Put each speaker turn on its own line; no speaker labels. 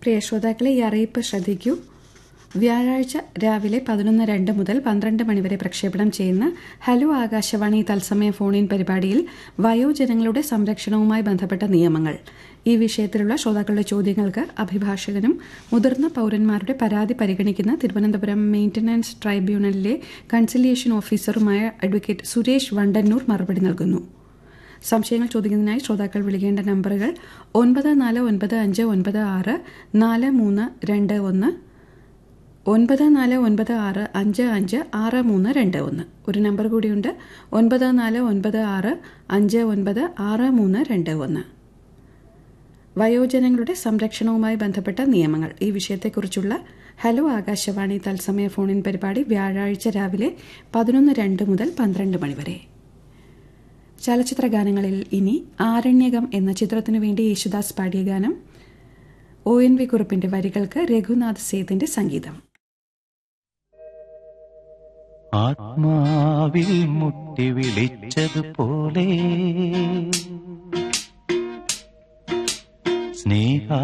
പ്രിയ ശ്രോതാക്കളെ ഈ അറിയിപ്പ് ശ്രദ്ധിക്കൂ വ്യാഴാഴ്ച രാവിലെ പതിനൊന്ന് രണ്ട് മുതൽ പന്ത്രണ്ട് മണിവരെ പ്രക്ഷേപണം ചെയ്യുന്ന ഹലോ ആകാശവാണി തത്സമയ ഫോണിൻ പരിപാടിയിൽ വയോജനങ്ങളുടെ സംരക്ഷണവുമായി ബന്ധപ്പെട്ട നിയമങ്ങൾ ഈ വിഷയത്തിലുള്ള ശ്രോതാക്കളുടെ ചോദ്യങ്ങൾക്ക് അഭിഭാഷകനും മുതിർന്ന പൌരന്മാരുടെ പരാതി പരിഗണിക്കുന്ന തിരുവനന്തപുരം മെയിന്റനൻസ് ട്രൈബ്യൂണലിലെ കൺസിലിയേഷൻ ഓഫീസറുമായ അഡ്വക്കേറ്റ് സുരേഷ് വണ്ടന്നൂർ മറുപടി നൽകുന്നു സംശയങ്ങൾ ചോദിക്കുന്നതിനായി ശ്രോതാക്കൾ വിളിക്കേണ്ട നമ്പറുകൾ ഒൻപത് നാല് ഒൻപത് അഞ്ച് ഒൻപത് ആറ് നാല് മൂന്ന് രണ്ട് ഒന്ന് ഒൻപത് നാല് ഒൻപത് ആറ് അഞ്ച് അഞ്ച് ആറ് മൂന്ന് രണ്ട് ഒന്ന് ഒരു നമ്പർ കൂടിയുണ്ട് ഒൻപത് നാല് ഒൻപത് ആറ് അഞ്ച് ഒൻപത് ആറ് മൂന്ന് രണ്ട് ഒന്ന് വയോജനങ്ങളുടെ സംരക്ഷണവുമായി ബന്ധപ്പെട്ട നിയമങ്ങൾ ഈ വിഷയത്തെക്കുറിച്ചുള്ള ഹലോ ആകാശവാണി തത്സമയ ഫോണിൻ പരിപാടി വ്യാഴാഴ്ച രാവിലെ പതിനൊന്ന് രണ്ട് മുതൽ പന്ത്രണ്ട് മണിവരെ ചലച്ചിത്ര ഗാനങ്ങളിൽ ഇനി ആരണ്യകം എന്ന ചിത്രത്തിനു വേണ്ടി യേശുദാസ് പാടിയ ഗാനം ഒ എൻ വി കുറുപ്പിന്റെ വരികൾക്ക് രഘുനാഥ് സേതിന്റെ സംഗീതം
ആത്മാവിൽ മുട്ടി വിളിച്ചതുപോലെ സ്നേഹ